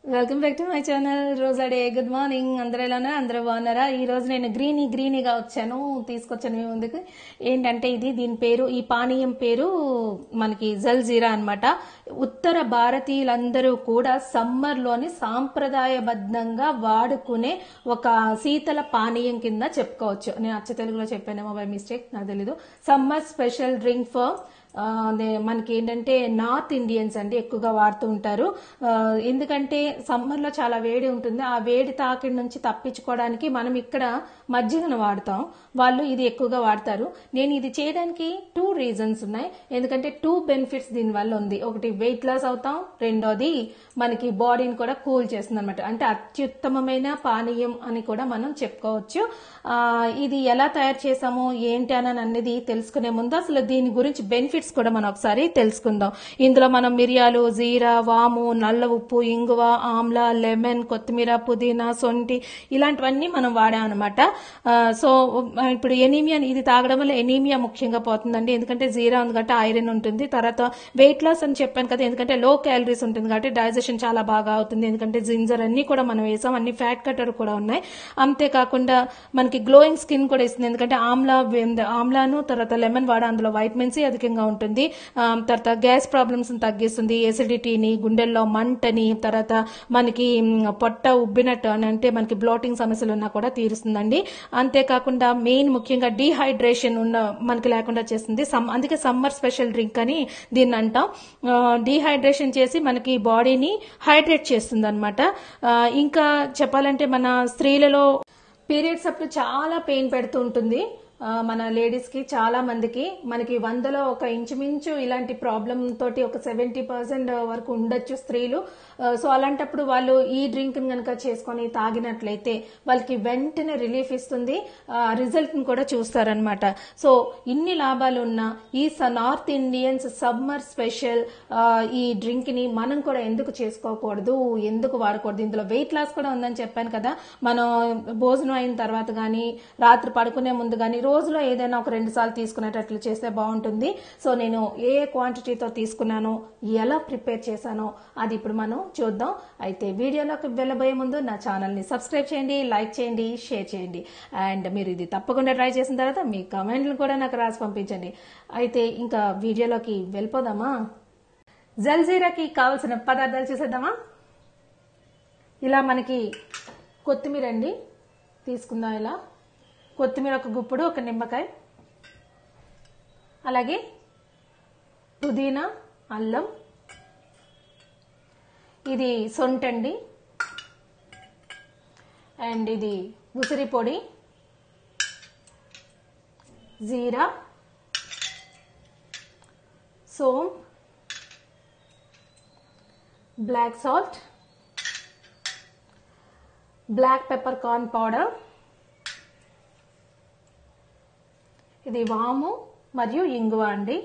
welcome back to my channel రోజాడే good morning అందరూ ఎలా ఉన్నారు అందరూ బాగున్నారా ఈ రోజు నేను గ్రీనీ గ్రీనీగా వచ్చాను తీసుకొచ్చాను మీ ముందుకు ఏంటంటే ఇది దీని పేరు ఈ పానీయం పేరు మనకి జల్జీరా అన్నమాట ఉత్తర భారతీయులందరూ కూడా సమ్మర్ లోని సాంప్రదాయబద్ధంగా వాడుకునే ఒక శీతల పానీయం కింద చెప్పుకోవచ్చు నేను అచ్చ తెలుగులో చెప్పానేమో బై మిస్టేక్ నాకు తెలీదు సమ్మర్ స్పెషల్ డ్రింక్ ఫర్ ఆ, అదే మనకి ఏంటంటే నార్త్ ఇండియన్స్ అండి ఎక్కువగా వాడుతూ ఉంటారు ఆ, ఎందుకంటే సమ్మర్ లో చాలా వేడి ఉంటుంది ఆ వేడి తాకిడి నుంచి తప్పించుకోవడానికి మనం ఇక్కడ మజ్జిగను వాడతాం వాళ్ళు ఇది ఎక్కువగా వాడతారు నేను ఇది చేయడానికి టూ రీజన్స్ ఉన్నాయి ఎందుకంటే టూ బెనిఫిట్స్ దీని వల్ల ఉంది ఒకటి వెయిట్ లాస్ అవుతాం రెండోది మనకి బాడీని కూడా కూల్ చేస్తుంది అనమాట అంటే అత్యుత్తమమైన పానీయం అని కూడా మనం చెప్పుకోవచ్చు ఆ, ఇది ఎలా తయారు చేసాము ఏంటి అని అనేది తెలుసుకునే ముందు అసలు దీని గురించి బెనిఫిట్స్ కూడా మనం ఒకసారి తెలుసుకుందాం ఇందులో మనం మిరియాలు జీరా వాము నల్ల ఉప్పు ఇంగువ ఆమ్లా లెమన్ కొత్తిమీర పుదీనా సొంటి ఇలాంటివన్నీ మనం వాడాం అనమాట సో ఇప్పుడు ఎనీమియా ఇది తాగడం వల్ల ఎనీమియా ముఖ్యంగా పోతుందండి ఎందుకంటే జీరా ఉంది కాబట్టి ఐరన్ ఉంటుంది తర్వాత వెయిట్ లాస్ అని చెప్పాను కదా ఎందుకంటే లో క్యాలరీస్ ఉంటుంది కాబట్టి డైజెషన్ చాలా బాగా అవుతుంది ఎందుకంటే జింజర్ అన్ని కూడా మనం వేసాం అన్ని ఫ్యాట్ కట్టర్ కూడా ఉన్నాయి అంతేకాకుండా మనకి గ్లోయింగ్ స్కిన్ కూడా ఇస్తుంది ఎందుకంటే ఆమ్లా వెం- ఆమ్లాను తర్వాత లెమన్ వాడ అందులో వైటమిన్ సి అధికంగా ఉంటుంది ఆ, తర్వాత గ్యాస్ ప్రాబ్లమ్స్ తగ్గిస్తుంది ఎసిడిటీని గుండెల్లో మంటని తర్వాత మనకి మ్, పొట్ట ఉబ్బినట్టు అని అంటే మనకి బ్లోటింగ్ సమస్యలు ఉన్నా కూడా తీరుస్తుందండి అంతేకాకుండా మెయిన్ ముఖ్యంగా డీహైడ్రేషన్ ఉన్న మనకి లేకుండా చేస్తుంది సమ్ అందుకే సమ్మర్ స్పెషల్ డ్రింక్ అని దీన్ని అంటాం డీహైడ్రేషన్ చేసి మనకి బాడీని హైడ్రేట్ చేస్తుంది అనమాట ఇంకా చెప్పాలంటే మన స్త్రీలలో పీరియడ్స్ అప్పుడు చాలా పెయిన్ పెడుతూ ఉంటుంది ఆ, మన లేడీస్ కి చాలా మందికి మనకి వందలో ఒక ఇంచుమించు ఇలాంటి ప్రాబ్లం తోటి ఒక సెవెంటీ పర్సెంట్ వరకు ఉండొచ్చు స్త్రీలు ఆ, సో అలాంటప్పుడు వాళ్ళు ఈ డ్రింక్ కనుక చేసుకొని తాగినట్లయితే వాళ్ళకి వెంటనే రిలీఫ్ ఇస్తుంది రిజల్ట్ ని కూడా చూస్తారనమాట సో ఇన్ని లాభాలు ఉన్న ఈ స- నార్త్ ఇండియన్స్ సమ్మర్ స్పెషల్ ఈ డ్రింక్ ని మనం కూడా ఎందుకు చేసుకోకూడదు ఎందుకు వాడకూడదు ఇందులో వెయిట్ లాస్ కూడా ఉందని చెప్పాను కదా మనం భోజనం అయిన తర్వాత కానీ రాత్రి పడుకునే ముందు కానీ రోజులో ఏదైనా ఒక రెండు సార్లు తీసుకునేటట్లు చేస్తే బాగుంటుంది సో నేను ఏ ఏ క్వాంటిటీతో తీసుకున్నానో ఎలా ప్రిపేర్ చేశానో అది ఇప్పుడు మనం చూద్దాం అయితే వీడియోలోకి వెళ్ళబోయే ముందు నా ఛానల్ని సబ్స్క్రైబ్ చేయండి లైక్ చేయండి షేర్ చేయండి అండ్ మీరు ఇది తప్పకుండా ట్రై చేసిన తర్వాత మీ కమెంట్లు కూడా నాకు రాసి పంపించండి అయితే ఇంకా వీడియోలోకి వెళ్ళిపోదామా జల్జీరాకి కావాల్సిన పదార్థాలు చూసేద్దామా ఇలా మనకి కొత్తిమీర అండి తీసుకుందాం ఇలా కొత్తిమీర ఒక గుప్పుడు ఒక నిమ్మకాయ అలాగే పుదీనా అల్లం ఇది సొంటండి అండ్ ఇది ఉసిరి పొడి జీరా సోమ్ black salt black peppercorn powder ఇది వాము మరియు ఇంగువ అండి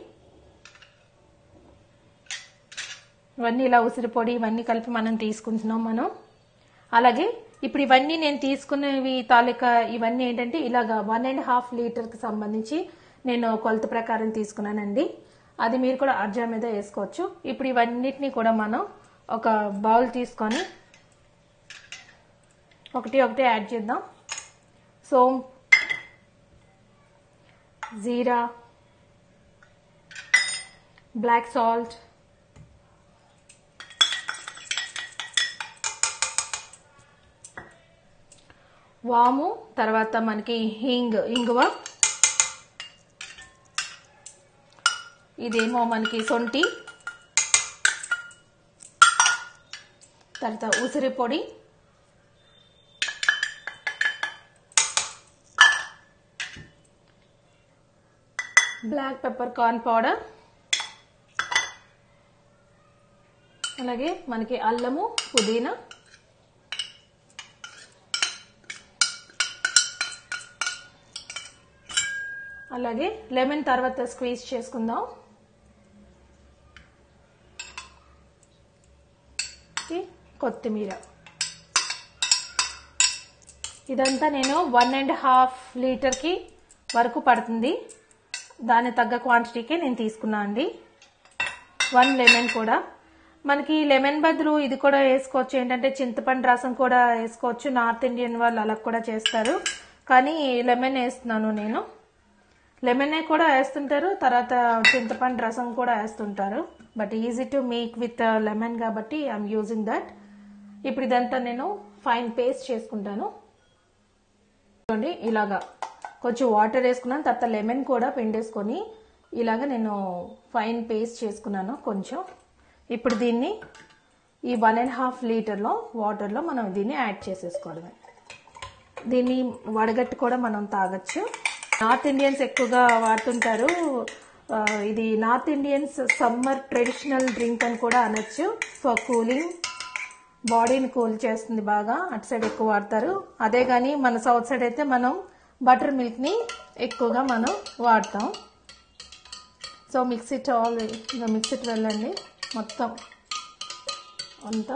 ఇవన్నీ ఇలా ఉసిరి పొడి ఇవన్నీ కలిపి మనం తీసుకుంటున్నాం మనం అలాగే ఇప్పుడు ఇవన్నీ నేను తీసుకునేవి తాలూకా ఇవన్నీ ఏంటంటే ఇలాగా వన్ అండ్ హాఫ్ లీటర్కి సంబంధించి నేను కొలత ప్రకారం తీసుకున్నానండి అది మీరు కూడా అర్జా మీద వేసుకోవచ్చు ఇప్పుడు ఇవన్నిటిని కూడా మనం ఒక బౌల్ తీసుకొని ఒకటి ఒకటి యాడ్ చేద్దాం సోమ్ జీరా బ్లాక్ సాల్ట్ వాము తర్వాత మనకి హింగ్ ఇంగువ ఇదేమో మనకి సొంటి తర్వాత ఉసిరి పొడి బ్లాక్ పెప్పర్ కార్న్ పౌడర్ అలాగే మనకి అల్లము పుదీనా అలాగే లెమన్ తర్వాత స్క్వీజ్ చేసుకుందాం ఇది కొత్తిమీర ఇదంతా నేను వన్ అండ్ హాఫ్ లీటర్కి వరకు పడుతుంది దాని తగ్గ క్వాంటిటీకే నేను తీసుకున్నా అండి వన్ లెమన్ కూడా మనకి లెమన్ బదులు ఇది కూడా వేసుకోవచ్చు ఏంటంటే చింతపండు రసం కూడా వేసుకోవచ్చు నార్త్ ఇండియన్ వాళ్ళు అలా కూడా చేస్తారు కానీ లెమన్ వేస్తున్నాను నేను లెమన్ కూడా వేస్తుంటారు తర్వాత చింతపండు రసం కూడా వేస్తుంటారు but easy to make with lemon కాబట్టి ఐఎమ్ యూజింగ్ దట్ ఇప్పుడు ఇదంతా నేను ఫైన్ పేస్ట్ చేసుకుంటాను చూడండి ఇలాగా కొంచెం వాటర్ వేసుకున్నాను తర్వాత లెమన్ కూడా పిండేసుకొని ఇలాగ నేను ఫైన్ పేస్ట్ చేసుకున్నాను కొంచెం ఇప్పుడు దీన్ని ఈ వన్ అండ్ హాఫ్ లీటర్లో వాటర్లో మనం దీన్ని యాడ్ చేసేసుకోవడమే దీన్ని వడగట్టి కూడా మనం తాగొచ్చు నార్త్ ఇండియన్స్ ఎక్కువగా వాడుతుంటారు ఆ, ఇది north Indians summer traditional drink అని కూడా అనొచ్చు ఫర్ కూలింగ్ బాడీని కూల్ చేస్తుంది బాగా అటు సైడ్ ఎక్కువ వాడతారు అదే కానీ మన సౌత్ సైడ్ అయితే మనం బటర్ మిల్క్ని ఎక్కువగా మనం వాడతాం so mix it all mix it వెళ్ళండి మొత్తం అంతా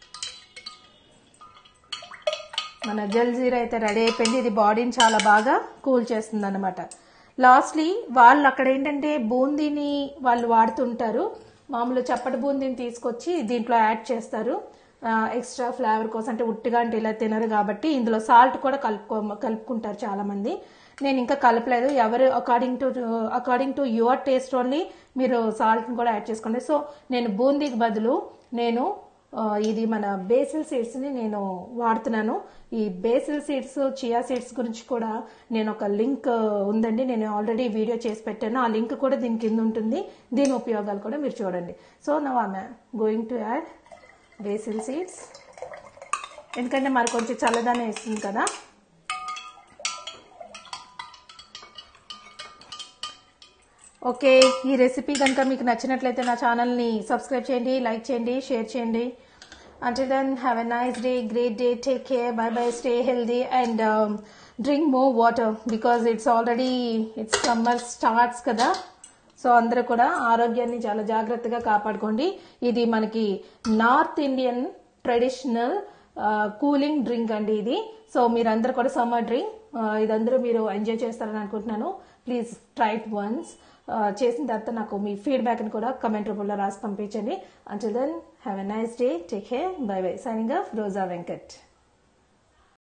మన జల్జీరా అయితే రెడీ అయిపోయింది ఇది బాడీని చాలా బాగా కూల్ చేస్తుంది అనమాట లాస్ట్లీ వాళ్ళు అక్కడ ఏంటంటే బూందీని వాళ్ళు వాడుతుంటారు మామూలు చప్పటి బూందీని తీసుకొచ్చి దీంట్లో యాడ్ చేస్తారు ఎక్స్ట్రా ఫ్లేవర్ కోసం అంటే ఉట్టిగా అంటే ఇలా తినరు కాబట్టి ఇందులో సాల్ట్ కూడా కలుపుకో కలుపుకుంటారు చాలా మంది నేను ఇంకా కలపలేదు ఎవరు according to according to your taste only మీరు సాల్ట్ని కూడా యాడ్ చేసుకోండి సో నేను బూందీకి బదులు నేను ఆ, ఇది మన బేసిల్ సీడ్స్ని నేను వాడుతున్నాను ఈ బేసిల్ సీడ్స్ చియా సీడ్స్ గురించి కూడా నేను ఒక లింక్ ఉందండి నేను ఆల్రెడీ వీడియో చేసి పెట్టాను ఆ లింక్ కూడా దీని కింద ఉంటుంది దీని ఉపయోగాలు కూడా మీరు చూడండి so now I'm going to add basil seeds ఎందుకంటే మరి కొంచెం చల్లదనం ఇస్తుంది కదా ఓకే ఈ రెసిపీ కనుక మీకు నచ్చినట్లయితే నా ఛానల్ని సబ్స్క్రైబ్ చేయండి లైక్ చేయండి షేర్ చేయండి until then have a nice day great day take care bye bye stay healthy and drink more water because it's already it's summer starts కదా సో అందరూ కూడా ఆరోగ్యాన్ని చాలా జాగ్రత్తగా కాపాడుకోండి ఇది మనకి north Indian traditional cooling drink అండి ఇది సో మీరందరూ కూడా సమ్మర్ డ్రింక్ ఇదందరూ మీరు ఎంజాయ్ చేస్తారని అనుకుంటున్నాను ప్లీజ్ ట్రై ఇట్ వన్స్ చేసిన తర్వాత నాకు మీ ఫీడ్బ్యాక్ని కూడా కమెంట్ రూపంలో రాసి పంపించండి until then have a nice day take care bye bye signing off Roja Venkat